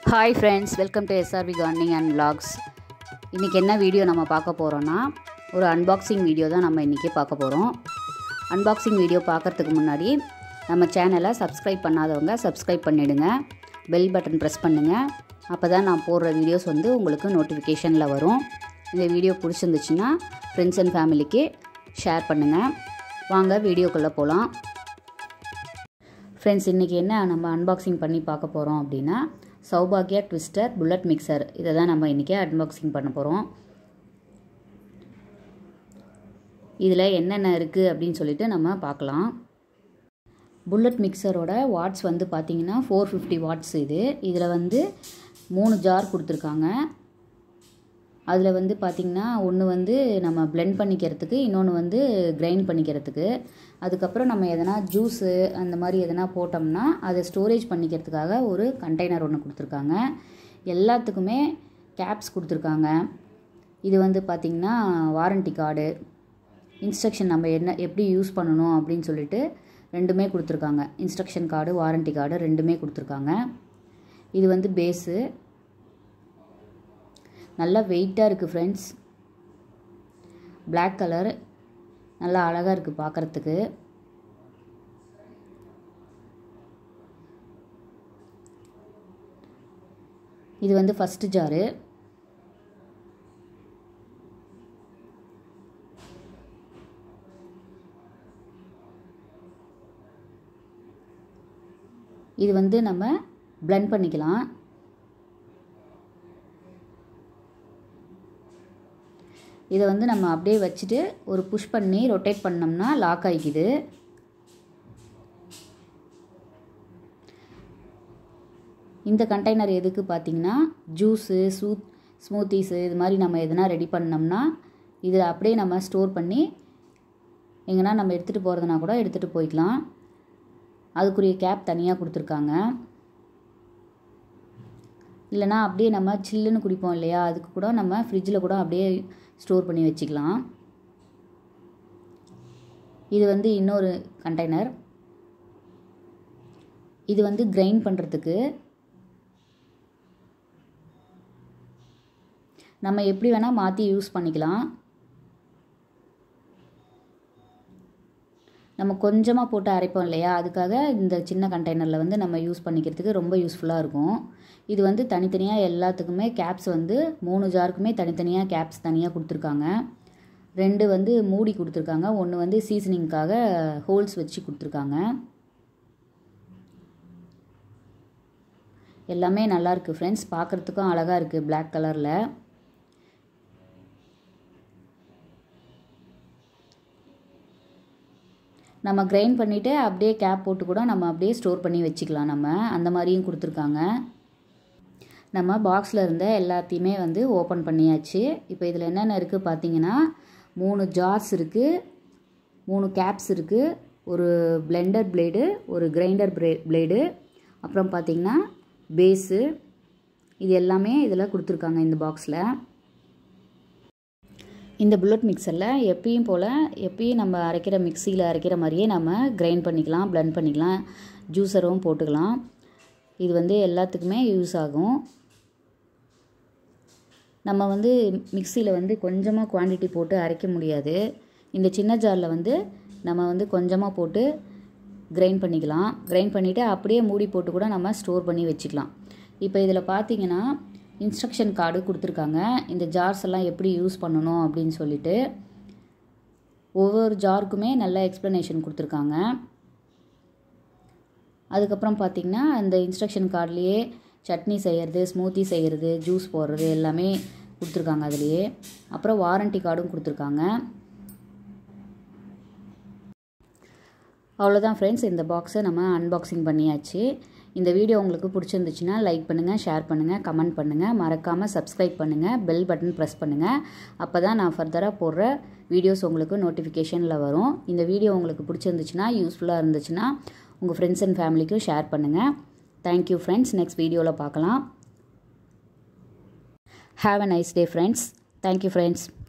hi friends welcome to SRV gardening and vlogs இன்றைக்கி என்ன video நம்ம பார்க்க போகிறோன்னா ஒரு அன்பாக்சிங் வீடியோ தான் நம்ம இன்றைக்கி பார்க்க போகிறோம் அன்பாக்சிங் வீடியோ பார்க்குறதுக்கு முன்னாடி நம்ம சேனலை சப்ஸ்கிரைப் பண்ணாதவங்க சப்ஸ்கிரைப் பண்ணிவிடுங்க பெல் பட்டன் ப்ரெஸ் பண்ணுங்கள் அப்போ தான் நான் போடுற வீடியோஸ் வந்து உங்களுக்கு நோட்டிஃபிகேஷனில் வரும் இந்த வீடியோ பிடிச்சிருந்துச்சுன்னா ஃப்ரெண்ட்ஸ் அண்ட் ஃபேமிலிக்கு ஷேர் பண்ணுங்கள் வாங்க வீடியோக்குள்ளே போகலாம் ஃப்ரெண்ட்ஸ் இன்றைக்கி என்ன நம்ம அன்பாக்சிங் பண்ணி பார்க்க போகிறோம் அப்படின்னா சௌபாகியா ட்விஸ்டர் புல்லட் மிக்சர் இதை தான் நம்ம இன்றைக்கி அன்பாக்சிங் பண்ண போகிறோம் இதில் என்னென்ன இருக்குது அப்படின்னு சொல்லிட்டு நம்ம பார்க்கலாம் புல்லட் மிக்சரோட வாட்ஸ் வந்து பார்த்திங்கன்னா ஃபோர் ஃபிஃப்டி வாட்ஸ் இது இதில் வந்து மூணு ஜார் கொடுத்துருக்காங்க அதில் வந்து பார்த்திங்கன்னா ஒன்று வந்து நம்ம பிளெண்ட் பண்ணிக்கிறதுக்கு இன்னொன்று வந்து கிரைண்ட் பண்ணிக்கிறதுக்கு அதுக்கப்புறம் நம்ம எதனா ஜூஸு அந்த மாதிரி எதனா போட்டோம்னா அதை ஸ்டோரேஜ் பண்ணிக்கிறதுக்காக ஒரு கண்டெய்னர் ஒன்று கொடுத்துருக்காங்க எல்லாத்துக்குமே கேப்ஸ் கொடுத்துருக்காங்க இது வந்து பார்த்திங்கன்னா வாரண்டி கார்டு இன்ஸ்ட்ரக்ஷன் நம்ம என்ன எப்படி யூஸ் பண்ணணும் அப்படின்னு சொல்லிட்டு ரெண்டுமே கொடுத்துருக்காங்க இன்ஸ்ட்ரக்ஷன் கார்டு வாரண்டி கார்டு ரெண்டுமே கொடுத்துருக்காங்க இது வந்து பேஸு நல்லா வெயிட்டாக இருக்குது ஃப்ரெண்ட்ஸ் பிளாக் கலர் நல்லா அழகாக இருக்குது பார்க்குறதுக்கு இது வந்து ஃபஸ்ட்டு ஜாரு இது வந்து நம்ம பிளெண்ட் பண்ணிக்கலாம் இதை வந்து நம்ம அப்படியே வச்சுட்டு ஒரு புஷ் பண்ணி ரொட்டேட் பண்ணோம்னா லாக் ஆகிக்குது இந்த கண்டெய்னர் எதுக்கு பார்த்தீங்கன்னா ஜூஸு சூத் ஸ்மூத்திஸு இது மாதிரி நம்ம எதனா ரெடி பண்ணோம்னா இதில் அப்படியே நம்ம ஸ்டோர் பண்ணி எங்கன்னா நம்ம எடுத்துகிட்டு போகிறதுனா கூட எடுத்துகிட்டு போய்க்கலாம் அதுக்குரிய கேப் தனியாக கொடுத்துருக்காங்க இல்லைனா அப்படியே நம்ம சில்லுன்னு குடிப்போம் இல்லையா அதுக்கு கூட நம்ம ஃப்ரிட்ஜில் கூட அப்படியே ஸ்டோர் பண்ணி வச்சுக்கலாம் இது வந்து இன்னொரு கண்டெய்னர் இது வந்து கிரைண்ட் பண்ணுறதுக்கு நம்ம எப்படி வேணால் மாற்றி யூஸ் பண்ணிக்கலாம் நம்ம கொஞ்சமாக போட்டு அரைப்போம் இல்லையா அதுக்காக இந்த சின்ன கண்டெய்னரில் வந்து நம்ம யூஸ் பண்ணிக்கிறதுக்கு ரொம்ப யூஸ்ஃபுல்லாக இருக்கும் இது வந்து தனித்தனியாக எல்லாத்துக்குமே கேப்ஸ் வந்து மூணு ஜாருக்குமே தனித்தனியாக கேப்ஸ் தனியாக கொடுத்துருக்காங்க ரெண்டு வந்து மூடி கொடுத்துருக்காங்க ஒன்று வந்து சீசனிங்க்காக ஹோல்ஸ் வச்சு கொடுத்துருக்காங்க எல்லாமே நல்லாயிருக்கு ஃப்ரெண்ட்ஸ் பார்க்குறதுக்கும் அழகாக இருக்குது பிளாக் கலரில் நம்ம கிரைண்ட் பண்ணிவிட்டு அப்படியே கேப் போட்டு கூட நம்ம அப்படியே ஸ்டோர் பண்ணி வச்சுக்கலாம் நம்ம அந்த மாதிரியும் கொடுத்துருக்காங்க நம்ம பாக்ஸில் இருந்த எல்லாத்தையுமே வந்து ஓப்பன் பண்ணியாச்சு இப்போ இதில் என்னென்ன இருக்குது பார்த்தீங்கன்னா மூணு ஜார்ஸ் இருக்குது மூணு கேப்ஸ் இருக்குது ஒரு பிளெண்டர் பிளேடு ஒரு கிரைண்டர் ப்ளே பிளேடு அப்புறம் பார்த்திங்கன்னா பேஸு இது எல்லாமே இதில் கொடுத்துருக்காங்க இந்த பாக்ஸில் இந்த புல்லட் மிக்சரில் எப்பயும் போல் எப்பயும் நம்ம அரைக்கிற மிக்சியில் அரைக்கிற மாதிரியே நம்ம கிரைண்ட் பண்ணிக்கலாம் பிளெண்ட் பண்ணிக்கலாம் ஜூஸரும் போட்டுக்கலாம் இது வந்து எல்லாத்துக்குமே யூஸ் ஆகும் நம்ம வந்து மிக்சியில் வந்து கொஞ்சமாக குவான்டிட்டி போட்டு அரைக்க முடியாது இந்த சின்ன ஜாரில் வந்து நம்ம வந்து கொஞ்சமாக போட்டு கிரைண்ட் பண்ணிக்கலாம் கிரைண்ட் பண்ணிவிட்டு அப்படியே மூடி போட்டு கூட நம்ம ஸ்டோர் பண்ணி வச்சுக்கலாம் இப்போ இதில் பார்த்தீங்கன்னா இன்ஸ்ட்ரக்ஷன் கார்டு கொடுத்துருக்காங்க இந்த ஜார்ஸ் எல்லாம் எப்படி யூஸ் பண்ணணும் அப்படின்னு சொல்லிட்டு ஒவ்வொரு ஜாருக்குமே நல்ல எக்ஸ்ப்ளனேஷன் கொடுத்துருக்காங்க அதுக்கப்புறம் பார்த்திங்கன்னா அந்த இன்ஸ்ட்ரக்ஷன் கார்ட்லேயே சட்னி செய்கிறது ஸ்மூத்தி செய்கிறது ஜூஸ் போடுறது எல்லாமே கொடுத்துருக்காங்க அதுலேயே அப்புறம் வாரண்டி கார்டும் கொடுத்துருக்காங்க அவ்வளோதான் ஃப்ரெண்ட்ஸ் இந்த பாக்ஸை நம்ம அன்பாக்சிங் பண்ணியாச்சு இந்த வீடியோ உங்களுக்கு பிடிச்சிருந்துச்சுன்னா லைக் பண்ணுங்கள் ஷேர் பண்ணுங்கள் கமெண்ட் பண்ணுங்கள் மறக்காமல் சப்ஸ்கிரைப் பண்ணுங்கள் பெல் பட்டன் ப்ரெஸ் பண்ணுங்கள் அப்போ தான் நான் ஃபர்தராக போடுற வீடியோஸ் உங்களுக்கு நோட்டிஃபிகேஷனில் வரும் இந்த வீடியோ உங்களுக்கு பிடிச்சிருந்துச்சுன்னா யூஸ்ஃபுல்லாக இருந்துச்சுன்னா உங்கள் ஃப்ரெண்ட்ஸ் அண்ட் ஃபேமிலிக்கும் ஷேர் பண்ணுங்கள் தேங்க்யூ ஃப்ரெண்ட்ஸ் நெக்ஸ்ட் வீடியோவில் பார்க்கலாம் have a nice day friends thank you friends